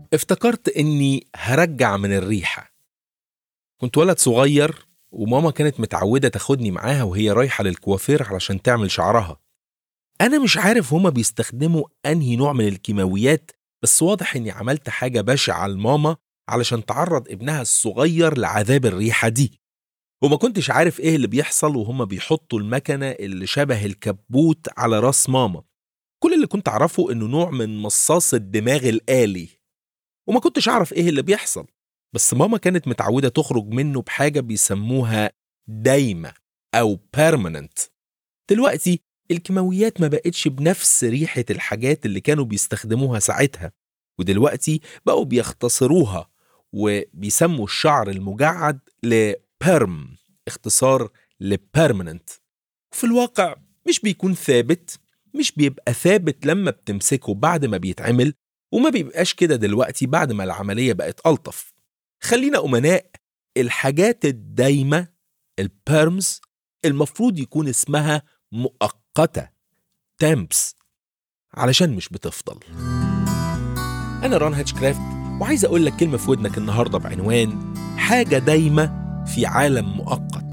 افتكرت إني هرجع من الريحة كنت ولد صغير وماما كانت متعودة تاخدني معاها وهي رايحة للكوافير علشان تعمل شعرها أنا مش عارف هما بيستخدموا أنهي نوع من الكيماويات بس واضح إني عملت حاجة بشعة لماما علشان تعرض ابنها الصغير لعذاب الريحة دي وما كنتش عارف إيه اللي بيحصل وهما بيحطوا المكنة اللي شبه الكبوت على راس ماما كل اللي كنت أعرفه إنه نوع من مصاص الدماغ الآلي وما كنتش أعرف إيه اللي بيحصل بس ماما كانت متعودة تخرج منه بحاجة بيسموها دايمة أو permanent دلوقتي الكيماويات ما بقتش بنفس ريحة الحاجات اللي كانوا بيستخدموها ساعتها ودلوقتي بقوا بيختصروها وبيسموا الشعر المجعد لبيرم اختصار لبيرمننت وفي الواقع مش بيكون ثابت مش بيبقى ثابت لما بتمسكه بعد ما بيتعمل وما بيبقاش كده دلوقتي بعد ما العملية بقت ألطف خلينا أمناء الحاجات الدايمة البيرمز المفروض يكون اسمها مؤقتة تامبس علشان مش بتفضل أنا ران هاتشكرافت وعايز أقول لك كلمة في ودنك النهاردة بعنوان حاجة دايمة في عالم مؤقت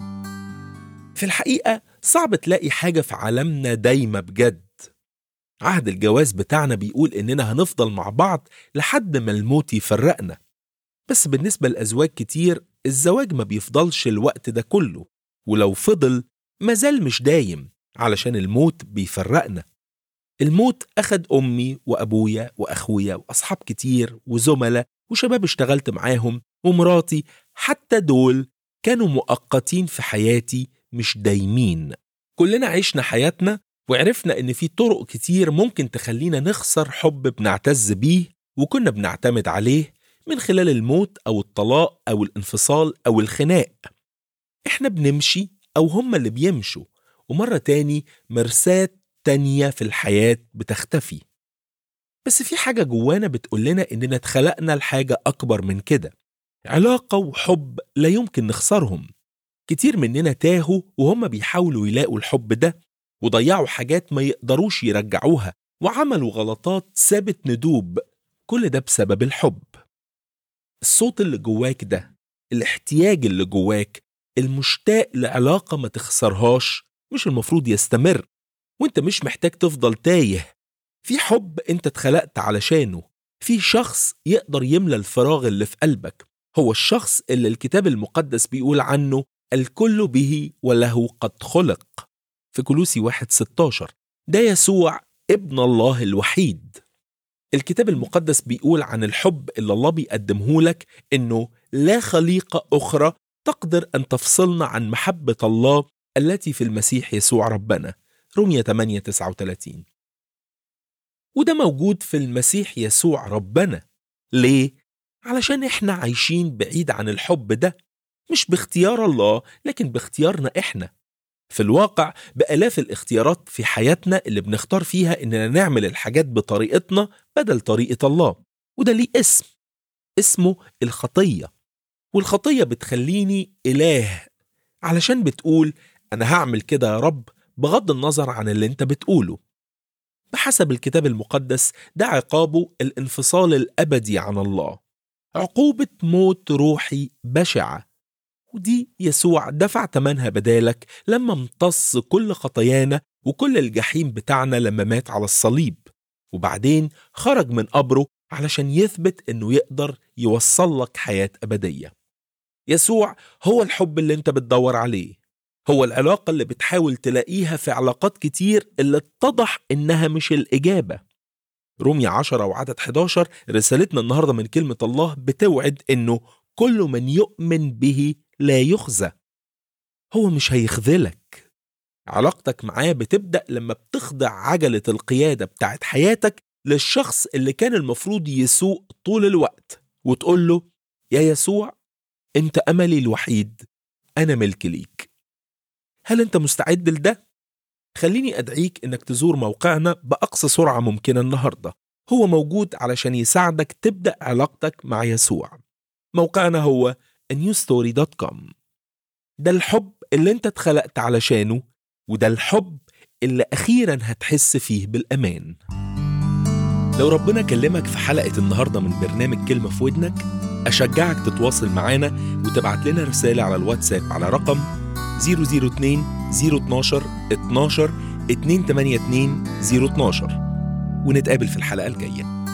في الحقيقة صعب تلاقي حاجة في عالمنا دايمة بجد عهد الجواز بتاعنا بيقول إننا هنفضل مع بعض لحد ما الموت يفرقنا بس بالنسبة لأزواج كتير الزواج ما بيفضلش الوقت ده كله ولو فضل مازال مش دايم علشان الموت بيفرقنا الموت أخد أمي وأبويا وأخويا وأصحاب كتير وزملاء وشباب اشتغلت معاهم ومراتي حتى دول كانوا مؤقتين في حياتي مش دايمين كلنا عشنا حياتنا وعرفنا إن في طرق كتير ممكن تخلينا نخسر حب بنعتز بيه وكنا بنعتمد عليه من خلال الموت أو الطلاق أو الانفصال أو الخناق إحنا بنمشي أو هما اللي بيمشوا ومرة تاني مرساة تانية في الحياة بتختفي بس في حاجة جوانا بتقولنا إننا اتخلقنا لحاجة أكبر من كده علاقة وحب لا يمكن نخسرهم كتير مننا تاهوا وهم بيحاولوا يلاقوا الحب ده وضيعوا حاجات ما يقدروش يرجعوها وعملوا غلطات سابت ندوب كل ده بسبب الحب الصوت اللي جواك ده الاحتياج اللي جواك المشتاق لعلاقة ما تخسرهاش مش المفروض يستمر وانت مش محتاج تفضل تايه في حب انت اتخلقت علشانه في شخص يقدر يملى الفراغ اللي في قلبك هو الشخص اللي الكتاب المقدس بيقول عنه الكل به وله قد خلق في كلوسي واحد 16 ده يسوع ابن الله الوحيد الكتاب المقدس بيقول عن الحب اللي الله بيقدمه لك انه لا خليقة أخرى تقدر أن تفصلنا عن محبة الله التي في المسيح يسوع ربنا رمية 8 39 وده موجود في المسيح يسوع ربنا ليه؟ علشان احنا عايشين بعيد عن الحب ده مش باختيار الله لكن باختيارنا احنا في الواقع بآلاف الاختيارات في حياتنا اللي بنختار فيها إننا نعمل الحاجات بطريقتنا بدل طريقة الله وده ليه اسم اسمه الخطية والخطية بتخليني إله علشان بتقول أنا هعمل كده يا رب بغض النظر عن اللي أنت بتقوله بحسب الكتاب المقدس ده عقابه الانفصال الأبدي عن الله عقوبة موت روحي بشعة ودي يسوع دفع تمنها بدالك لما امتص كل خطايانا وكل الجحيم بتاعنا لما مات على الصليب وبعدين خرج من قبره علشان يثبت انه يقدر يوصل لك حياة أبدية يسوع هو الحب اللي انت بتدور عليه هو العلاقة اللي بتحاول تلاقيها في علاقات كتير اللي اتضح انها مش الإجابة رومية 10 وعدد 11 رسالتنا النهاردة من كلمة الله بتوعد انه كل من يؤمن به لا يخزى هو مش هيخذلك علاقتك معاه بتبدأ لما بتخضع عجلة القيادة بتاعت حياتك للشخص اللي كان المفروض يسوق طول الوقت وتقول له يا يسوع انت أملي الوحيد أنا ملك ليك هل انت مستعد لده؟ خليني أدعيك إنك تزور موقعنا بأقصى سرعة ممكنة النهاردة هو موجود علشان يساعدك تبدأ علاقتك مع يسوع موقعنا هو newstory.com ده الحب اللي انت اتخلقت علشانه وده الحب اللي أخيرا هتحس فيه بالأمان لو ربنا كلمك في حلقة النهاردة من برنامج كلمة في ودنك أشجعك تتواصل معانا وتبعت لنا رسالة على الواتساب على رقم 002 012 12 282 012 ونتقابل في الحلقة الجاية